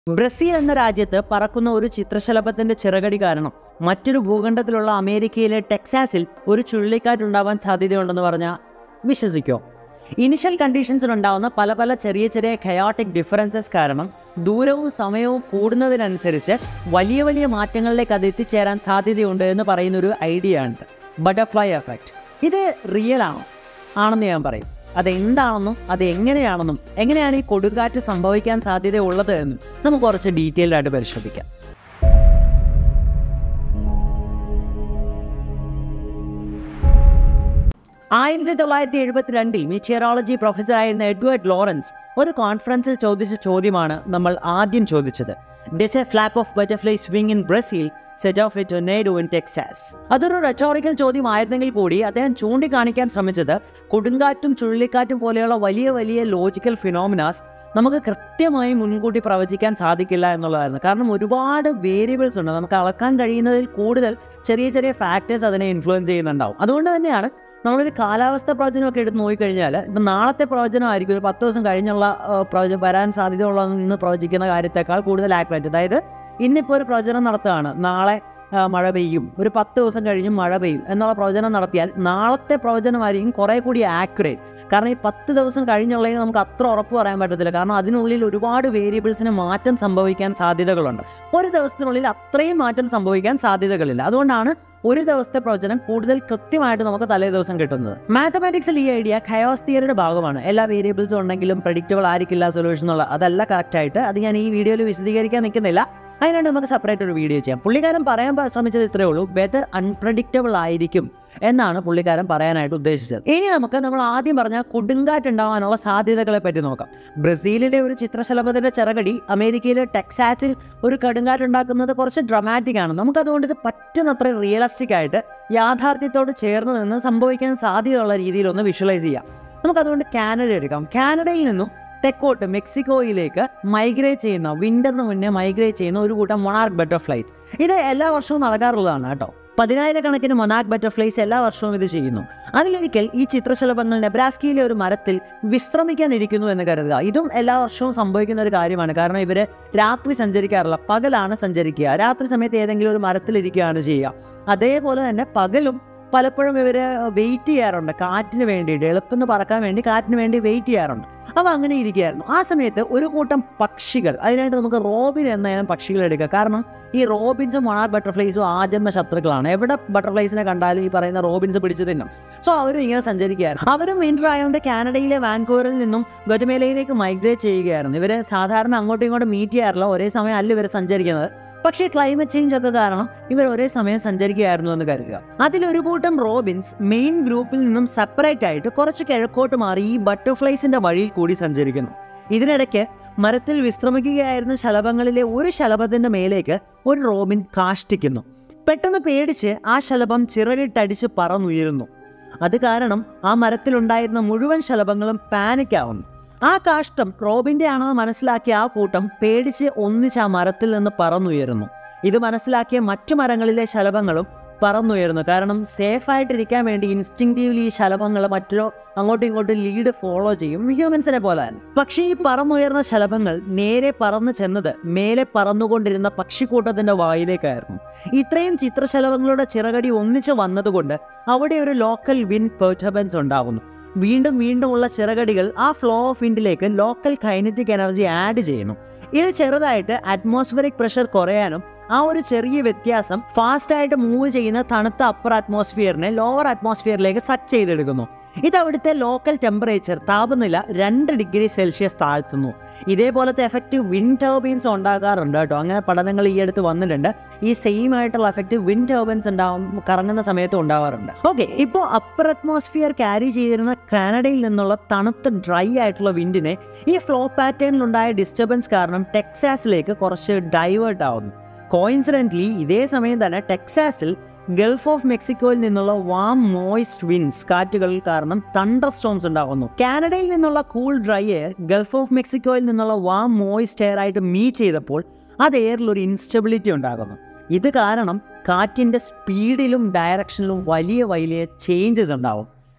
Brazil എന്ന രാജ്യത്ത് പറക്കുന്ന ഒരു ചിത്രശലഭത്തിന്റെ ചിറകടി കാരണം മറ്റൊരു ഭൂഖണ്ഡത്തിലുള്ള അമേരിക്കയിലെ ടെക്സാസിൽ ഒരു ചുഴലിക്കാറ്റുണ്ടാവാൻ സാധ്യതയുണ്ടെന്ന് പറഞ്ഞാൽ വിശ്വസിക്കോ ഇനിഷ്യൽ കണ്ടീഷൻസിലുണ്ടാവുന്ന പല പല ചെറിയ ചെറിയ ഖയാട്ടിക് ഡിഫറൻസസ് കാരണം ദൂരവും സമയവും കൂടുന്നതിനനുസരിച്ച് വലിയ വലിയ മാറ്റങ്ങളിലേക്ക് അത് എത്തിച്ചേരാൻ സാധ്യതയുണ്ട് എന്ന് പറയുന്ന ഒരു ഐഡിയ ഉണ്ട് ബട്ടർഫ്ലൈ എഫക്റ്റ് ഇത് റിയൽ ആണോ ആണെന്ന് ഞാൻ പറയും അതെന്താണെന്നും അത് എങ്ങനെയാണെന്നും എങ്ങനെയാണ് ഈ കൊടുങ്കാറ്റ് സംഭവിക്കാൻ സാധ്യതയുള്ളത് എന്നും നമുക്ക് കുറച്ച് ഡീറ്റെയിൽഡ് ആയിട്ട് പരിശോധിക്കാം ആയിരത്തി തൊള്ളായിരത്തി എഴുപത്തിരണ്ടിൽ മീറ്റിയറോളജി പ്രൊഫസറായിരുന്ന എഡ്വേർഡ് ലോറൻസ് ഒരു കോൺഫറൻസിൽ ചോദിച്ച ചോദ്യമാണ് നമ്മൾ ആദ്യം ചോദിച്ചത് does a flap of butterfly swing in Brazil set off a tornado in Texas അതൊരു റെറ്റോറിക്കൽ ചോദ്യമായിരുന്നെങ്കിൽ കൂടി അദ്ദേഹം ചൂണ്ടിക്കാണിക്കാൻ ശ്രമിച്ചത് കൊടുങ്കാറ്റും ചുഴലിക്കാറ്റും പോലെയുള്ള വലിയ വലിയ ലോജിക്കൽ ഫിനോമിനാസ് നമുക്ക് കൃത്യമായി മുൻകൂട്ടി പ്രവചിക്കാൻ സാധിക്കില്ല എന്നുള്ളതായിരുന്നു കാരണം ഒരുപാട് വേരിയബിൾസ് ഉണ്ട് നമുക്ക് അളക്കാൻ കഴിയുന്നതിൽ കൂടുതൽ ചെറിയ ചെറിയ ഫാക്ടേഴ്സ് അതിനെ ഇൻഫ്ലുവൻസ് ചെയ്യുന്നുണ്ടാവും അതുകൊണ്ട് തന്നെയാണ് നമ്മളൊരു കാലാവസ്ഥ പ്രവചനമൊക്കെ എടുത്ത് നോക്കിക്കഴിഞ്ഞാൽ ഇപ്പം നാളത്തെ പ്രവചനമായിരിക്കും ഒരു പത്ത് ദിവസം കഴിഞ്ഞുള്ള ആ, പ്രവച വരാൻ സാധ്യതയുള്ള ഇന്ന് പ്രവചിക്കുന്ന കാര്യത്തേക്കാൾ കൂടുതൽ ആക്യുറേറ്റ് അതായത് ഇന്നിപ്പോൾ ഒരു പ്രവചനം നടത്തുകയാണ് നാളെ ആ, മഴ പെയ്യും ഒരു പത്ത് ദിവസം കഴിഞ്ഞും മഴ പെയ്യും എന്നുള്ള പ്രവചനം നടത്തിയാൽ നാളത്തെ പ്രവചനമായിരിക്കും കുറേ കൂടി ആക്യുറേറ്റ് കാരണം ഈ പത്ത് ദിവസം കഴിഞ്ഞുള്ളതിന് നമുക്ക് അത്ര ഉറപ്പ് പറയാൻ പറ്റത്തില്ല കാരണം അതിനുള്ളിൽ ഒരുപാട് വേരിയബിൾസിന് മാറ്റം സംഭവിക്കാൻ സാധ്യതകളുണ്ട് ഒരു ദിവസത്തിനുള്ളിൽ അത്രയും മാറ്റം സംഭവിക്കാൻ സാധ്യതകളില്ല അതുകൊണ്ടാണ് ഒരു ദിവസത്തെ പ്രവചനം കൂടുതൽ കൃത്യമായിട്ട് നമുക്ക് തലേ ദിവസം കിട്ടുന്നത് മാത്തമാറ്റിക്സിൽ ഈ ഐഡിയ ഖയോസ് തിയറിയുടെ ഭാഗമാണ് എല്ലാ വേരിയബിൾസും ഉണ്ടെങ്കിലും പ്രഡിക്റ്റബിൾ ആയിരിക്കില്ല സൊല്യൂഷൻ എന്നുള്ള അതല്ല കറക്റ്റായിട്ട് അത് ഞാൻ ഈ വീഡിയോയിൽ വിശദീകരിക്കാൻ നിൽക്കുന്നില്ല അതിനായിട്ട് നമുക്ക് സെപ്പറേറ്റ് ഒരു വീഡിയോ ചെയ്യാം പുള്ളിക്കാരൻ പറയാൻ പ- ശ്രമിച്ചത് ഇത്രയേ ഉള്ളൂ വെതർ അൺപ്രഡിക്റ്റബിൾ ആയിരിക്കും എന്നാണ് പുള്ളിക്കാരൻ പറയാനായിട്ട് ഉദ്ദേശിച്ചത് ഇനി നമുക്ക് നമ്മൾ ആദ്യം പറഞ്ഞ കൊടുങ്കാറ്റ് ഉണ്ടാവാനുള്ള സാധ്യതകളെ പറ്റി നോക്കാം ബ്രസീലിലെ ഒരു ചിത്രശലഭത്തിന്റെ ചിറകടി അമേരിക്കയിലെ ടെക്സാസിൽ ഒരു കൊടുങ്കാറ്റ് ഉണ്ടാക്കുന്നത് കുറച്ച് ഡ്രമാറ്റിക് ആണ് നമുക്കതുകൊണ്ട് ഇത് പറ്റുന്നത്ര റിയലിസ്റ്റിക് ആയിട്ട് യാഥാർത്ഥ്യത്തോട് ചേർന്ന് നിന്ന് സംഭവിക്കാൻ സാധ്യതയുള്ള രീതിയിലൊന്ന് വിഷ്വലൈസ് ചെയ്യാം നമുക്കതുകൊണ്ട് കാനഡ എടുക്കാം കാനഡയിൽ നിന്നും തെക്കോട്ട് മെക്സിക്കോയിലേക്ക് മൈഗ്രേറ്റ് ചെയ്യുന്ന വിന്ററിന് മുന്നേ മൈഗ്രേറ്റ് ചെയ്യുന്ന ഒരു കൂട്ടം മൊണാർക്ക് ബട്ടർഫ്ലൈസ് ഇത് എല്ലാ വർഷവും നടക്കാറുള്ളതാണ് കേട്ടോ പതിനായിരക്കണക്കിന് മൊനാർക്ക് ബട്ടർഫ്ലൈസ് എല്ലാ വർഷവും ഇത് ചെയ്യുന്നു അതിലൊരിക്കൽ ഈ ചിത്രശലഭങ്ങൾ നെബ്രാസ്കിയിലെ ഒരു മരത്തിൽ വിശ്രമിക്കാനിരിക്കുന്നു എന്ന് കരുതുക ഇതും എല്ലാ വർഷവും സംഭവിക്കുന്ന ഒരു കാര്യമാണ് കാരണം ഇവർ രാത്രി സഞ്ചരിക്കാറില്ല പകലാണ് സഞ്ചരിക്കുക രാത്രി സമയത്ത് ഏതെങ്കിലും ഒരു മരത്തിലിരിക്കുകയാണ് ചെയ്യുക അതേപോലെ തന്നെ പകലും പലപ്പോഴും ഇവർ വെയിറ്റ് ചെയ്യാറുണ്ട് കാറ്റിന് വേണ്ടിയിട്ട് എളുപ്പം പറക്കാൻ വേണ്ടി കാറ്റിന് വേണ്ടി വെയിറ്റ് ചെയ്യാറുണ്ട് അപ്പോൾ അങ്ങനെ ഇരിക്കുകയായിരുന്നു ആ സമയത്ത് ഒരു കൂട്ടം പക്ഷികൾ അതിനായിട്ട് നമുക്ക് റോബിൻ എന്ന ഇനം പക്ഷികൾ എടുക്കുക കാരണം ഈ റോബിൻസും മൊണാർ ബട്ടർഫ്ലൈസും ആജന്മ ശത്രുക്കളാണ് എവിടെ ബട്ടർഫ്ലൈസിനെ കണ്ടാലും ഈ പറയുന്ന റോബിൻസ് പിടിച്ചു തിന്നും സോ അവരും ഇങ്ങനെ സഞ്ചരിക്കുകയായിരുന്നു അവരും വിൻ്റർ ആയതുകൊണ്ട് കാനഡയിലെ വാൻകൂവറിൽ നിന്നും ഗുറ്റമേലയിലേക്ക് മൈഗ്രേറ്റ് ചെയ്യുകയായിരുന്നു ഇവർ സാധാരണ അങ്ങോട്ടും ഇങ്ങോട്ടും മീറ്റ് ചെയ്യാറില്ല ഒരേ സമയം അല്ല ഇവർ സഞ്ചരിക്കുന്നത് പക്ഷേ ക്ലൈമറ്റ് ചേഞ്ച് ഒക്കെ കാരണം ഇവർ ഒരേ സമയം സഞ്ചരിക്കുകയായിരുന്നു എന്ന് കരുതുക അതിലൊരു കൂട്ടം റോബിൻസ് മെയിൻ ഗ്രൂപ്പിൽ നിന്നും സെപ്പറേറ്റ് ആയിട്ട് കുറച്ച് കിഴക്കോട്ട് മാറി ഈ ബട്ടർഫ്ലൈസിന്റെ വഴിയിൽ കൂടി സഞ്ചരിക്കുന്നു ഇതിനിടയ്ക്ക് മരത്തിൽ വിശ്രമിക്കുകയായിരുന്ന ശലഭങ്ങളിലെ ഒരു ശലഭത്തിന്റെ മേലേക്ക് ഒരു റോബിൻ കാഷ്ടിക്കുന്നു പെട്ടെന്ന് പേടിച്ച് ആ ശലഭം ചിറകിട്ടടിച്ച് പറന്നുയരുന്നു അത് കാരണം ആ മരത്തിലുണ്ടായിരുന്ന മുഴുവൻ ശലഭങ്ങളും പാനിക് ആവുന്നു ആ കാഷ്ടം റോബിന്റെ ആണെന്ന് മനസ്സിലാക്കിയ ആ കൂട്ടം പേടിച്ച് ഒന്നിച്ച് ആ മരത്തിൽ നിന്ന് പറന്നുയരുന്നു ഇത് മനസ്സിലാക്കിയ മറ്റു മരങ്ങളിലെ ശലഭങ്ങളും പറന്നുയരുന്നു കാരണം സേഫായിട്ടിരിക്കാൻ വേണ്ടി ഇൻസ്റ്റിങ്റ്റീവ്ലി ഈ ശലഭങ്ങൾ മറ്റൊരു അങ്ങോട്ടും ഇങ്ങോട്ടും ലീഡ് ഫോളോ ചെയ്യും ഹ്യൂമൻസിനെ പോലെ തന്നെ പക്ഷേ ഈ പറന്നുയർന്ന ശലഭങ്ങൾ നേരെ പറന്നു ചെന്നത് മേലെ പറന്നുകൊണ്ടിരുന്ന പക്ഷിക്കൂട്ടത്തിന്റെ വായിലേക്കായിരുന്നു ഇത്രയും ചിത്രശലഭങ്ങളുടെ ചിറകടി ഒന്നിച്ചു വന്നതുകൊണ്ട് അവിടെ ഒരു ലോക്കൽ വിൻ പെർട്ടർബൻസ് ഉണ്ടാകുന്നു വീണ്ടും വീണ്ടും ഉള്ള ചിറകടികൾ ആ ഫ്ലോ ഓഫ് വിൻഡിലേക്ക് ലോക്കൽ കൈനറ്റിക് എനർജി ആഡ് ചെയ്യുന്നു ഇത് ചെറുതായിട്ട് അറ്റ്മോസ്ഫിയറിക് പ്രഷർ കുറയാനും ആ ഒരു ചെറിയ വ്യത്യാസം ഫാസ്റ്റ് ആയിട്ട് മൂവ് ചെയ്യുന്ന തണുത്ത അപ്പർ അറ്റ്മോസ്ഫിയറിനെ ലോവർ അറ്റ്മോസ്ഫിയറിലേക്ക് സക്ക് ചെയ്തെടുക്കുന്നു ഇത് അവിടുത്തെ ലോക്കൽ ടെമ്പറേച്ചർ താപനില രണ്ട് ഡിഗ്രി സെൽഷ്യസ് താഴ്ത്തുന്നു ഇതേപോലത്തെ എഫക്റ്റ് വിൻഡ് ടർബൈൻസ് ഉണ്ടാകാറുണ്ട് കേട്ടോ അങ്ങനെ പഠനങ്ങൾ ഈ അടുത്ത് വന്നിട്ടുണ്ട് ഈ സെയിം ആയിട്ടുള്ള എഫക്റ്റ് വിൻഡ് ടർബൈൻസ് ഉണ്ടാവും കറങ്ങുന്ന സമയത്ത് ഉണ്ടാവാറുണ്ട് ഓക്കെ ഇപ്പോൾ അപ്പർ അറ്റ്മോസ്ഫിയർ ക്യാരി ചെയ്തിരുന്ന കാനഡയിൽ നിന്നുള്ള തണുത്ത ഡ്രൈ ആയിട്ടുള്ള വിൻഡിനെ ഈ ഫ്ലോ പാറ്റേണിലുണ്ടായ ഡിസ്റ്റർബൻസ് കാരണം ടെക്സാസിലേക്ക് കുറച്ച് ഡൈവേർട്ട് ആവുന്നു കോയിൻസിഡൻ്റ്ലി ഇതേ സമയം തന്നെ ടെക്സാസിൽ ഗൾഫ് ഓഫ് മെക്സിക്കോയിൽ നിന്നുള്ള വാം മോയിസ്റ്റ് വിൻസ് കാറ്റുകൾ കാരണം തണ്ടർ സ്റ്റോംസ് ഉണ്ടാകുന്നു കാനഡയിൽ നിന്നുള്ള cool dry air Gulf of മെക്സിക്കോയിൽ നിന്നുള്ള വാം മോയിസ്റ്റ് എയർ ആയിട്ട് മീറ്റ് ചെയ്തപ്പോൾ അത് എയറിൽ ഒരു ഇൻസ്റ്റബിലിറ്റി ഉണ്ടാകുന്നു ഇത് കാരണം കാറ്റിൻ്റെ സ്പീഡിലും ഡയറക്ഷനിലും വലിയ വലിയ ചേഞ്ചസ് ഉണ്ടാവും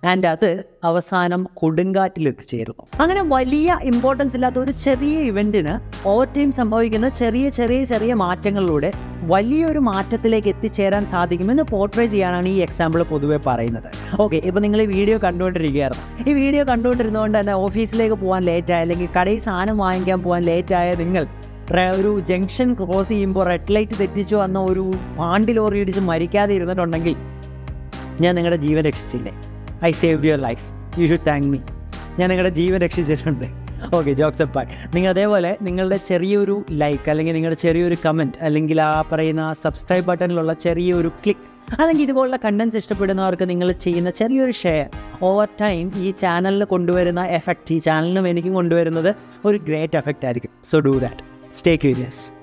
ആൻഡ് അത് അവസാനം കൊടുങ്കാറ്റിൽ എത്തിച്ചേരുന്നു അങ്ങനെ വലിയ ഇമ്പോർട്ടൻസ് ഇല്ലാത്ത ഒരു ചെറിയ ഇവൻറ്റിന് ഓവർ ടൈം സംഭവിക്കുന്ന ചെറിയ ചെറിയ ചെറിയ മാറ്റങ്ങളിലൂടെ വലിയൊരു മാറ്റത്തിലേക്ക് എത്തിച്ചേരാൻ സാധിക്കുമെന്ന് പോർട്രേ ചെയ്യാനാണ് ഈ എക്സാമ്പിൾ പൊതുവെ പറയുന്നത് ഓക്കെ ഇപ്പോൾ നിങ്ങൾ ഈ വീഡിയോ കണ്ടുകൊണ്ടിരിക്കുകയായിരുന്നു ഈ വീഡിയോ കണ്ടുകൊണ്ടിരുന്നതുകൊണ്ട് തന്നെ ഓഫീസിലേക്ക് പോകാൻ ലേറ്റായ അല്ലെങ്കിൽ കടയിൽ സാധനം വാങ്ങിക്കാൻ പോകാൻ ലേറ്റായ നിങ്ങൾ റ- ഒരു ജംഗ്ഷൻ ക്രോസ് ചെയ്യുമ്പോൾ റെഡ് ലൈറ്റ് തെറ്റിച്ചു വന്ന ഒരു പാണ്ടി ലോറി ഇടിച്ച് മരിക്കാതെ ഇരുന്നിട്ടുണ്ടെങ്കിൽ ഞാൻ നിങ്ങളുടെ ജീവൻ രക്ഷിച്ചില്ലേ I save your life you should thank me ഞാൻ നിങ്ങളുടെ ജീവൻ രക്ഷിച്ചിട്ടുണ്ട് ഓക്കെ ജോക്സ് അപ്പാർട്ട് നിങ്ങൾ അതേപോലെ നിങ്ങളുടെ ചെറിയൊരു ലൈക്ക് അല്ലെങ്കിൽ നിങ്ങളുടെ ചെറിയൊരു കമൻറ്റ് അല്ലെങ്കിൽ ആ പറയുന്ന സബ്സ്ക്രൈബ് ബട്ടണിലുള്ള ചെറിയൊരു ക്ലിക്ക് അല്ലെങ്കിൽ ഇതുപോലുള്ള കണ്ടൻസ് ഇഷ്ടപ്പെടുന്നവർക്ക് നിങ്ങൾ ചെയ്യുന്ന ചെറിയൊരു ഷെയർ ഓവർ ടൈം ഈ ചാനലിൽ കൊണ്ടുവരുന്ന എഫക്റ്റ് ഈ ചാനലിനും എനിക്കും കൊണ്ടുവരുന്നത് ഒരു ഗ്രേറ്റ് എഫക്റ്റ് ആയിരിക്കും so do that stay curious